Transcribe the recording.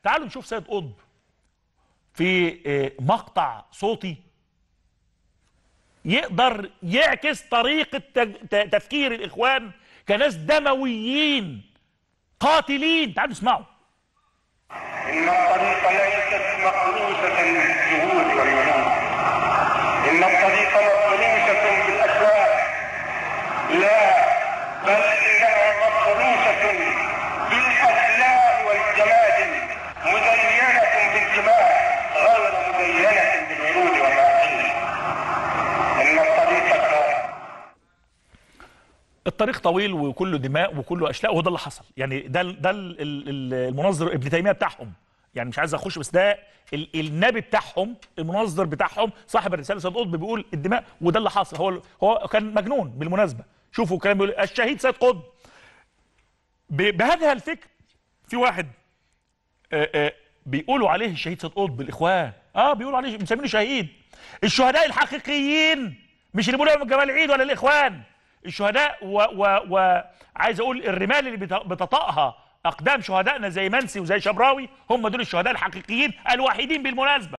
تعالوا نشوف سيد قطب في آه، مقطع صوتي يقدر يعكس طريقة تج- ت- تفكير الإخوان كناس دمويين قاتلين تعالوا نسمعوا إن الطريق ليست مقروسة بالجهود والمنون إن الطريق مفروشة بالأشواق لا بل إنها مفروشة بالأخلاق والجمال مزينة بالدماء غير مزينة بالعروض والمعاصي إن الطريق الطريق الطريق طويل وكله دماء وكله اشلاء وهو ده اللي حصل يعني ده ال- ده ال- ال- ال- المنظر ابن تيميه بتاعهم يعني مش عايز اخش بس ده ال- النبي بتاعهم المنظر بتاعهم صاحب الرساله سيد قطب بيقول الدماء وده اللي حصل هو هو كان مجنون بالمناسبه شوفوا كان بيقول الشهيد سيد قطب ب- بهذا الفكر في واحد آه، آه، بيقولوا عليه الشهيد سيد قطب الاخوان اه بيقولوا عليه مسمينه شهيد الشهداء الحقيقيين مش اللي بيقولوا جمال عيد ولا الاخوان الشهداء و, و, و عايز اقول الرمال اللي بت- بتطأها اقدام شهدائنا زي منسي وزي شبراوي هم دول الشهداء الحقيقيين الوحيدين بالمناسبه